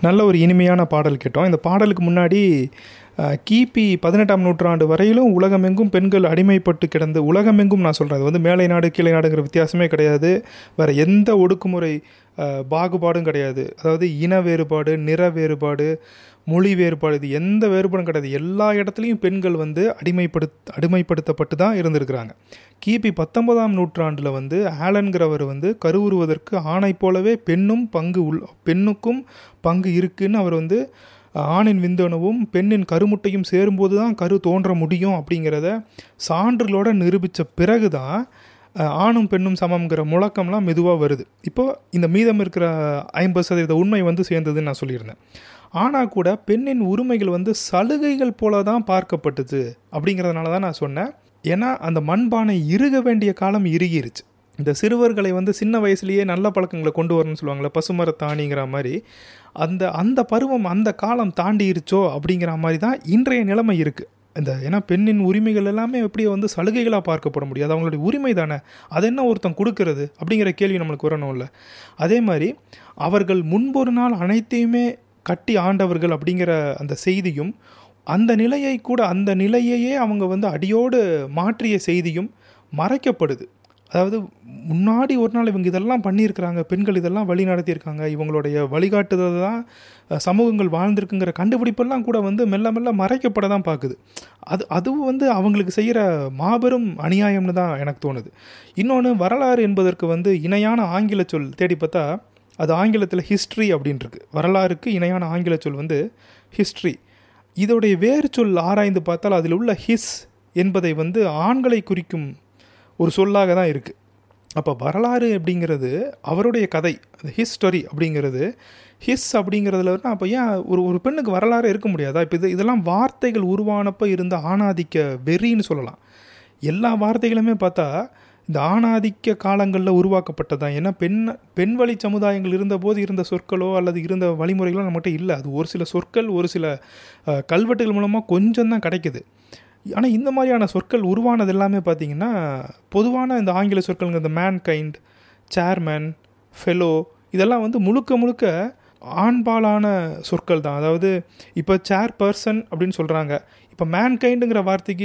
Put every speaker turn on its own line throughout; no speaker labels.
நல்ல ஒரு இனிமையான பாடல் கேட்டோம் இந்த பாடலுக்கு முன்னாடி அஹ், கிபி பதினெட்டாம் நூற்றாண்டு வரையிலும் உலகமெங்கும் பெண்கள் அடிமைப்பட்டு கிடந்து உலகமெங்கும் நான் சொல்கிறேன் அது வந்து மேலை நாடு கீழே நாடுங்கிற வித்தியாசமே கிடையாது வேறு எந்த ஒடுக்குமுறை அஹ், பாகுபாடும் கிடையாது அதாவது இன வேறுபாடு நிற வேறுபாடு மொழி வேறுபாடு இது எந்த வேறுபாடும் கிடையாது எல்லா இடத்துலையும் பெண்கள் வந்து அடிமைப்படுத் அடிமைப்படுத்தப்பட்டு தான் இருந்திருக்கிறாங்க கிபி பத்தொன்பதாம் நூற்றாண்டில் வந்து ஆலன்கிறவர் வந்து கருவுறுவதற்கு ஆணை போலவே பெண்ணும் பங்கு உள் பெண்ணுக்கும் பங்கு இருக்குன்னு அவர் வந்து ஆணின் விந்தணுவும் பெண்ணின் கருமுட்டையும் சேரும்போது தான் கரு தோன்ற முடியும் அப்படிங்கிறத சான்றுகளோட நிரூபித்த பிறகு தான் அஹ், ஆணும் பெண்ணும் சமம்ங்கிற முழக்கம்லாம் மெதுவாக வருது இப்போ இந்த மீதம் இருக்கிற ஐம்பது சதவீத உண்மை வந்து சேர்ந்ததுன்னு நான் சொல்லியிருந்தேன் ஆனால் கூட பெண்ணின் உரிமைகள் வந்து சலுகைகள் போல தான் பார்க்கப்பட்டது அப்படிங்கிறதுனால தான் நான் சொன்னேன் ஏன்னா அந்த மண்பானை இறுக வேண்டிய காலம் இறுகிருச்சு இந்த சிறுவர்களை வந்து சின்ன வயசுலேயே நல்ல பழக்கங்களை கொண்டு வரணும்னு சொல்லுவாங்கள்ல பசுமரத்தாணிங்கிற மாதிரி அந்த அந்த பருவம் அந்த காலம் தாண்டிருச்சோ அப்படிங்கிற மாதிரி தான் இன்றைய நிலைமை இருக்குது இந்த ஏன்னா பெண்ணின் உரிமைகள் எல்லாமே எப்படி வந்து சலுகைகளாக பார்க்கப்பட முடியும் அது அவங்களுடைய உரிமை தானே அது என்ன ஒருத்தன் கொடுக்கறது அப்படிங்கிற கேள்வி நம்மளுக்கு வரணும்ல அதே மாதிரி அவர்கள் முன்பொரு நாள் அனைத்தையுமே கட்டி ஆண்டவர்கள் அப்படிங்கிற அந்த செய்தியும் அந்த நிலையை கூட அந்த நிலையையே அவங்க வந்து அடியோடு மாற்றிய செய்தியும் மறைக்கப்படுது அதாவது முன்னாடி ஒரு நாள் இவங்க இதெல்லாம் பண்ணியிருக்கிறாங்க பெண்கள் இதெல்லாம் வழி நடத்தியிருக்காங்க இவங்களுடைய வழிகாட்டுதல் தான் அஹ், சமூகங்கள் வாழ்ந்திருக்குங்கிற கண்டுபிடிப்பெல்லாம் கூட வந்து மெல்ல மெல்ல மறைக்கப்பட தான் பார்க்குது அது அதுவும் வந்து அவங்களுக்கு செய்கிற மாபெரும் அநியாயம்னு தான் எனக்கு தோணுது இன்னொன்று வரலாறு என்பதற்கு வந்து இணையான ஆங்கில சொல் தேடி பார்த்தா அது ஆங்கிலத்தில் ஹிஸ்ட்ரி அப்படின்ட்டுருக்கு வரலாறுக்கு இணையான ஆங்கில சொல் வந்து ஹிஸ்ட்ரி இதோடைய வேறு சொல் ஆராய்ந்து பார்த்தால் அதில் உள்ள ஹிஸ் என்பதை வந்து ஆண்களை குறிக்கும் ஒரு சொல்லாக தான் இருக்குது அப்போ வரலாறு அப்படிங்கிறது அவருடைய கதை அந்த ஹிஸ்டரி அப்படிங்கிறது ஹிஸ் அப்படிங்கிறதுல வந்து அப்போ ஏன் ஒரு ஒரு பெண்ணுக்கு வரலாறு இருக்க முடியாதா இப்போ இது இதெல்லாம் வார்த்தைகள் உருவானப்போ இருந்த ஆணாதிக்க வெறின்னு சொல்லலாம் எல்லா வார்த்தைகளுமே பார்த்தா இந்த ஆணாதிக்க காலங்களில் உருவாக்கப்பட்டதான் ஏன்னா பெண் பெண் வழி சமுதாயங்கள் இருந்தபோது இருந்த சொற்களோ அல்லது இருந்த வழிமுறைகளோ நம்மகிட்ட இல்லை அது ஒரு சில சொற்கள் ஒரு சில அஹ், கல்வெட்டுகள் மூலமாக கொஞ்சம் தான் கிடைக்குது ஆனால் இந்த மாதிரியான சொற்கள் உருவானது எல்லாமே பார்த்தீங்கன்னா பொதுவான இந்த ஆங்கில சொற்கள் இந்த மேன் கைண்ட் சேர்மேன் ஃபெலோ இதெல்லாம் வந்து முழுக்க முழுக்க ஆண்பாலான சொற்கள் தான் அதாவது இப்போ சேர் பர்சன் அப்படின்னு சொல்கிறாங்க இப்போ மேன் கைண்டுங்கிற வார்த்தைக்கு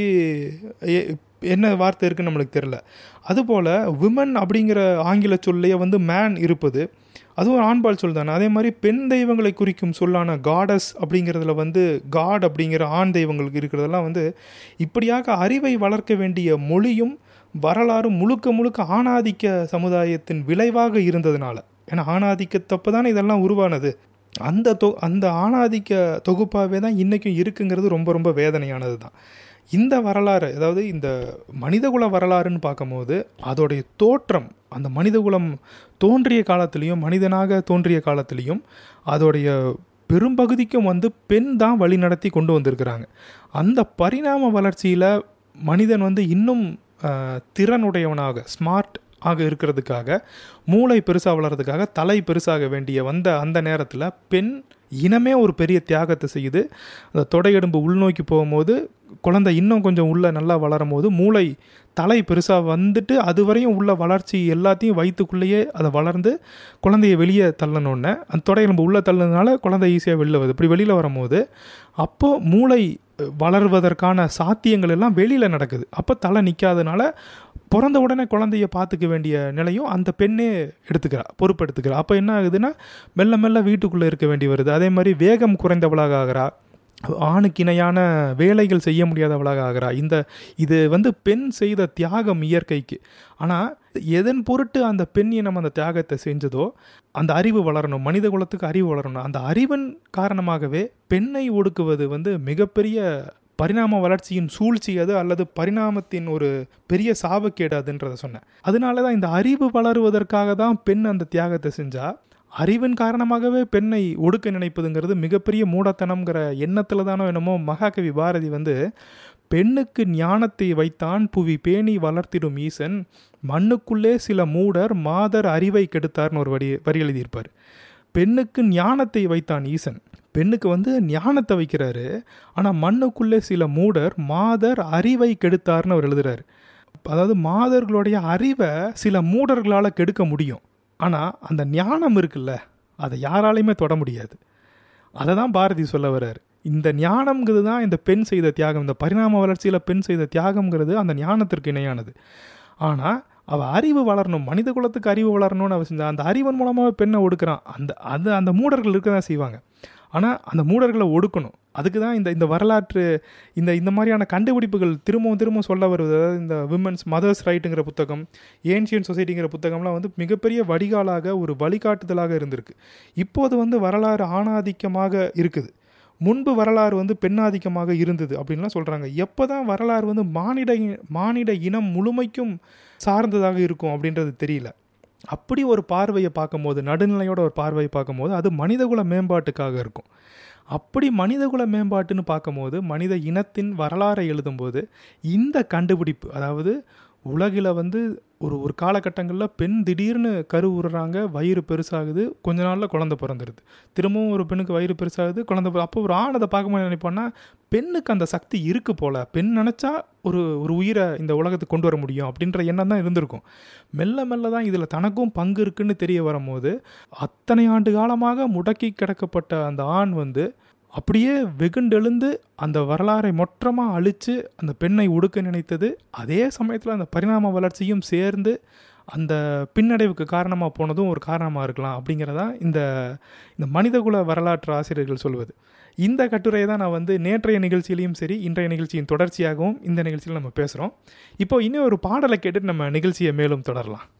எ- என்ன வார்த்தை இருக்குன்னு நம்மளுக்கு தெரில அதுபோல் விமன் அப்படிங்கிற ஆங்கில சொல்லையே வந்து மேன் இருப்பது அதுவும் ஆண்பால் சொல் தானே அதே மாதிரி பெண் தெய்வங்களை குறிக்கும் சொல்லான காடஸ் அப்படிங்கிறதுல வந்து காட் அப்படிங்கிற ஆண் தெய்வங்களுக்கு இருக்கிறதெல்லாம் வந்து இப்படியாக அறிவை வளர்க்க வேண்டிய மொழியும் வரலாறும் முழுக்க முழுக்க ஆணாதிக்க சமுதாயத்தின் விளைவாக இருந்ததுனால ஏன்னா ஆணாதிக்கத்தப்போ தானே இதெல்லாம் உருவானது அந்த தொ அந்த ஆணாதிக்க தொகுப்பாகவே தான் இன்றைக்கும் இருக்குங்கிறது ரொம்ப ரொம்ப வேதனையானது தான் இந்த வரலாறு அதாவது இந்த மனிதகுல வரலாறுன்னு பார்க்கும்போது அதோடைய தோற்றம் அந்த மனிதகுலம் தோன்றிய காலத்திலையும் மனிதனாக தோன்றிய காலத்திலையும் அதோடைய பெரும்பகுதிக்கும் வந்து பெண் தான் வழி நடத்தி கொண்டு வந்திருக்கிறாங்க அந்த பரிணாம வளர்ச்சியில் மனிதன் வந்து இன்னும் ஆஹ், திறனுடையவனாக ஸ்மார்ட் ஆக இருக்கிறதுக்காக மூளை பெருசாக வளர்கிறதுக்காக தலை பெருசாக வேண்டிய வந்த அந்த நேரத்தில் பெண் இனமே ஒரு பெரிய தியாகத்தை செய்யுது அந்த தொடையெலும்பு உள்நோக்கி போகும்போது குழந்தை இன்னும் கொஞ்சம் உள்ள நல்லா வளரும் போது மூளை தலை பெருசாக வந்துட்டு அது வரையும் உள்ள வளர்ச்சி எல்லாத்தையும் வயிற்றுக்குள்ளேயே அதை வளர்ந்து குழந்தைய வெளியே தள்ளணுன்னே அந்த தொடையெலும்பு உள்ளே தள்ளுனதுனால குழந்தை ஈஸியாக வெளில வருது இப்படி வெளியில் வரும்போது அப்போது மூளை அஹ், வளர்வதற்கான சாத்தியங்கள் எல்லாம் வெளியில் நடக்குது அப்போ தலை நிற்காதனால பிறந்த உடனே குழந்தைய பார்த்துக்க வேண்டிய நிலையும் அந்த பெண்ணே எடுத்துக்கிறா பொறுப்பு எடுத்துக்கிறா அப்போ என்ன ஆகுதுன்னா மெல்ல மெல்ல வீட்டுக்குள்ளே இருக்க வேண்டி வருது அதே மாதிரி வேகம் குறைந்தவளாக ஆகிறா ஆணுக்கு இணையான வேலைகள் செய்ய முடியாதவளாக ஆகிறா இந்த இது வந்து பெண் செய்த தியாகம் இயற்கைக்கு ஆனால் எதன் பொருட்டு அந்த பெண் இனம் அந்த தியாகத்தை செஞ்சதோ அந்த அறிவு வளரணும் மனித குலத்துக்கு அறிவு வளரணும் அந்த அறிவின் காரணமாகவே பெண்ணை ஒடுக்குவது வந்து மிகப்பெரிய பரிணாம வளர்ச்சியின் சூழ்ச்சி அது அல்லது பரிணாமத்தின் ஒரு பெரிய சாபக்கேடு அதுன்றதை சொன்னேன் அதனால தான் இந்த அறிவு வளருவதற்காக தான் பெண் அந்த தியாகத்தை செஞ்சா அறிவின் காரணமாகவே பெண்ணை ஒடுக்க நினைப்பதுங்கிறது மிகப்பெரிய மூடத்தனம்ங்கிற எண்ணத்தில் தானோ என்னமோ மகாகவி பாரதி வந்து பெண்ணுக்கு ஞானத்தை வைத்தான் புவி பேணி வளர்த்திடும் ஈசன் மண்ணுக்குள்ளே சில மூடர் மாதர் அறிவை கெடுத்தார்னு ஒரு வரி வரி எழுதியிருப்பார் பெண்ணுக்கு ஞானத்தை வைத்தான் ஈசன் பெண்ணுக்கு வந்து ஞானத்தை வைக்கிறாரு ஆனால் மண்ணுக்குள்ளே சில மூடர் மாதர் அறிவை கெடுத்தார்னு அவர் எழுதுறாரு அதாவது மாதர்களுடைய அறிவை சில மூடர்களால் கெடுக்க முடியும் ஆனால் அந்த ஞானம் இருக்குல்ல அதை யாராலையுமே தொட முடியாது அதை தான் பாரதி சொல்ல வர்றாரு இந்த ஞானம்ங்கிறது தான் இந்த பெண் செய்த தியாகம் இந்த பரிணாம வளர்ச்சியில் பெண் செய்த தியாகம்ங்கிறது அந்த ஞானத்திற்கு இணையானது ஆனால் அவள் அறிவு வளரணும் மனித குலத்துக்கு அறிவு வளரணும்னு அவள் செஞ்சா அந்த அறிவன் மூலமாக பெண்ணை ஒடுக்குறான் அந்த அது அந்த மூடர்கள் இருக்க தான் செய்வாங்க ஆனால் அந்த மூடர்களை ஒடுக்கணும் அதுக்கு தான் இந்த இந்த வரலாற்று இந்த இந்த மாதிரியான கண்டுபிடிப்புகள் திரும்பவும் திரும்பவும் சொல்ல வருவது அதாவது இந்த விமன்ஸ் மதர்ஸ் ரைட்டுங்கிற புத்தகம் ஏன்ஷியன் சொசைட்டிங்கிற புத்தகம்லாம் வந்து மிகப்பெரிய வடிகாலாக ஒரு வழிகாட்டுதலாக இருந்திருக்கு இப்போது வந்து வரலாறு ஆணாதிக்கமாக இருக்குது முன்பு வரலாறு வந்து பெண்ணாதிக்கமாக இருந்தது அப்படின்லாம் சொல்கிறாங்க எப்போ தான் வரலாறு வந்து மானிட இ- மானிட இனம் முழுமைக்கும் சார்ந்ததாக இருக்கும் அப்படின்றது தெரியல அப்படி ஒரு பார்வையை பார்க்கும்போது நடுநிலையோட ஒரு பார்வையை பார்க்கும்போது அது மனிதகுல மேம்பாட்டுக்காக இருக்கும் அப்படி மனிதகுல மேம்பாட்டுன்னு பார்க்கும்போது மனித இனத்தின் வரலாறை எழுதும்போது இந்த கண்டுபிடிப்பு அதாவது உலகில் வந்து ஒரு ஒரு காலகட்டங்களில் பெண் திடீர்னு கரு உருறாங்க வயிறு பெருசாகுது கொஞ்ச நாளில் குழந்தை பிறந்துடுது திரும்பவும் ஒரு பெண்ணுக்கு வயிறு பெருசாகுது குழந்தை பிற- அப்போ ஒரு ஆண் அதை பார்க்கும்போது நினைப்போன்னா பெண்ணுக்கு அந்த சக்தி இருக்கு போல பெண் நினச்சா ஒரு ஒரு உயிரை இந்த உலகத்துக்கு கொண்டு வர முடியும் அப்படின்ற எண்ணம் தான் இருந்திருக்கும் மெல்ல மெல்ல தான் இதில் தனக்கும் பங்கு இருக்குன்னு தெரிய வரும்போது அத்தனை ஆண்டு காலமாக முடக்கி கிடக்கப்பட்ட அந்த ஆண் வந்து அப்படியே வெகுண்டெழுந்து அந்த வரலாறை மொற்றமாக அழித்து அந்த பெண்ணை ஒடுக்க நினைத்தது அதே சமயத்தில் அந்த பரிணாம வளர்ச்சியும் சேர்ந்து அந்த பின்னடைவுக்கு காரணமாக போனதும் ஒரு காரணமாக இருக்கலாம் அப்படிங்கிறதா இந்த இந்த மனிதகுல வரலாற்று ஆசிரியர்கள் சொல்வது இந்த கட்டுரையை தான் நான் வந்து நேற்றைய நிகழ்ச்சியிலையும் சரி இன்றைய நிகழ்ச்சியின் தொடர்ச்சியாகவும் இந்த நிகழ்ச்சியில் நம்ம பேசுகிறோம் இப்போ இன்னும் ஒரு பாடலை கேட்டுட்டு நம்ம நிகழ்ச்சியை மேலும் தொடரலாம்